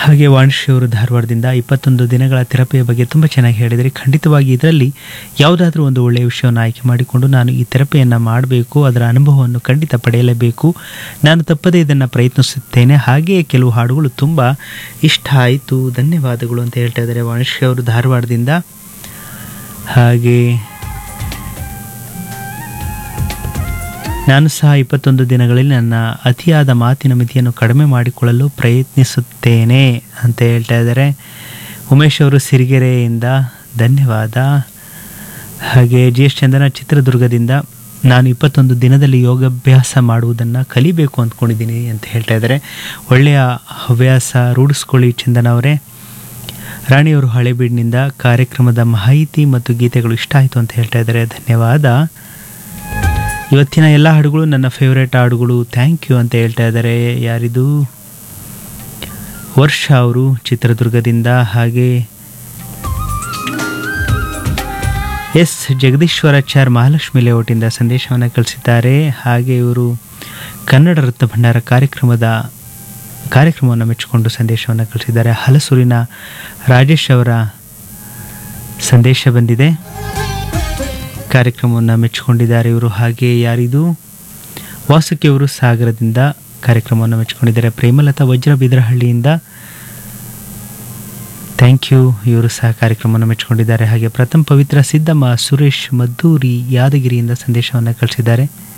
ಹಾಗೆ ವಾಣಿಶ್ರೀ ಅವರು ಧಾರವಾಡದಿಂದ ಇಪ್ಪತ್ತೊಂದು ದಿನಗಳ ಥೆರಪಿಯ ಬಗ್ಗೆ ತುಂಬ ಚೆನ್ನಾಗಿ ಹೇಳಿದರೆ ಖಂಡಿತವಾಗಿ ಇದರಲ್ಲಿ ಯಾವುದಾದ್ರೂ ಒಂದು ಒಳ್ಳೆಯ ವಿಷಯವನ್ನು ಆಯ್ಕೆ ಮಾಡಿಕೊಂಡು ನಾನು ಈ ಥೆರಪಿಯನ್ನು ಮಾಡಬೇಕು ಅದರ ಅನುಭವವನ್ನು ಖಂಡಿತ ಪಡೆಯಲೇಬೇಕು ನಾನು ತಪ್ಪದೇ ಇದನ್ನು ಪ್ರಯತ್ನಿಸುತ್ತೇನೆ ಹಾಗೆಯೇ ಕೆಲವು ಹಾಡುಗಳು ತುಂಬ ಇಷ್ಟ ಆಯಿತು ಧನ್ಯವಾದಗಳು ಅಂತ ಹೇಳ್ತಾ ಇದ್ದಾರೆ ವಾಣಿಶ್ರೀ ಅವರು ಧಾರವಾಡದಿಂದ ಹಾಗೆ ನಾನು ಸಹ ಇಪ್ಪತ್ತೊಂದು ದಿನಗಳಲ್ಲಿ ನನ್ನ ಅತಿಯಾದ ಮಾತಿನ ಮಿತಿಯನ್ನು ಕಡಿಮೆ ಮಾಡಿಕೊಳ್ಳಲು ಪ್ರಯತ್ನಿಸುತ್ತೇನೆ ಅಂತ ಹೇಳ್ತಾ ಇದ್ದಾರೆ ಉಮೇಶ್ ಅವರು ಸಿರಿಗೆರೆಯಿಂದ ಧನ್ಯವಾದ ಹಾಗೆ ಜಿ ಎಸ್ ಚಂದನ ಚಿತ್ರದುರ್ಗದಿಂದ ನಾನು ಇಪ್ಪತ್ತೊಂದು ದಿನದಲ್ಲಿ ಯೋಗಾಭ್ಯಾಸ ಮಾಡುವುದನ್ನು ಕಲಿಬೇಕು ಅಂದ್ಕೊಂಡಿದ್ದೀನಿ ಅಂತ ಹೇಳ್ತಾ ಇದ್ದಾರೆ ಒಳ್ಳೆಯ ಹವ್ಯಾಸ ರೂಢಿಸ್ಕೊಳ್ಳಿ ಚಂದನ ಅವರೇ ರಾಣಿಯವರು ಹಳೆಬೀಡಿನಿಂದ ಕಾರ್ಯಕ್ರಮದ ಮಾಹಿತಿ ಮತ್ತು ಗೀತೆಗಳು ಇಷ್ಟ ಆಯಿತು ಅಂತ ಹೇಳ್ತಾ ಇದ್ದಾರೆ ಧನ್ಯವಾದ ಇವತ್ತಿನ ಎಲ್ಲ ಹಾಡುಗಳು ನನ್ನ ಫೇವ್ರೇಟ್ ಹಾಡುಗಳು ಥ್ಯಾಂಕ್ ಯು ಅಂತ ಹೇಳ್ತಾ ಇದ್ದಾರೆ ಯಾರಿದು ವರ್ಷ ಅವರು ಚಿತ್ರದುರ್ಗದಿಂದ ಹಾಗೆ ಎಸ್ ಜಗದೀಶ್ವರಾಚಾರ್ ಮಹಾಲಕ್ಷ್ಮಿ ಲೇಔಟಿಂದ ಸಂದೇಶವನ್ನು ಕಳಿಸಿದ್ದಾರೆ ಹಾಗೆ ಇವರು ಕನ್ನಡ ರತ್ನ ಭಂಡಾರ ಕಾರ್ಯಕ್ರಮದ ಕಾರ್ಯಕ್ರಮವನ್ನು ಮೆಚ್ಚಿಕೊಂಡು ಸಂದೇಶವನ್ನು ಕಳಿಸಿದ್ದಾರೆ ಹಲಸೂರಿನ ರಾಜೇಶ್ ಅವರ ಸಂದೇಶ ಬಂದಿದೆ ಕಾರ್ಯಕ್ರಮವನ್ನು ಮೆಚ್ಚಿಕೊಂಡಿದ್ದಾರೆ ಇವರು ಹಾಗೆ ಯಾರಿದು ವಾಸುಕಿ ಅವರು ಸಾಗರದಿಂದ ಕಾರ್ಯಕ್ರಮವನ್ನು ಮೆಚ್ಚಿಕೊಂಡಿದ್ದಾರೆ ಪ್ರೇಮಲತಾ ವಜ್ರ ಬಿದ್ರಹಳ್ಳಿಯಿಂದ ಥ್ಯಾಂಕ್ ಯು ಇವರು ಸಹ ಕಾರ್ಯಕ್ರಮವನ್ನು ಮೆಚ್ಚಿಕೊಂಡಿದ್ದಾರೆ ಹಾಗೆ ಪ್ರಥಮ್ ಪವಿತ್ರ ಸಿದ್ದಮ್ಮ ಸುರೇಶ್ ಮದ್ದೂರಿ ಯಾದಗಿರಿಯಿಂದ ಸಂದೇಶವನ್ನು ಕಳಿಸಿದ್ದಾರೆ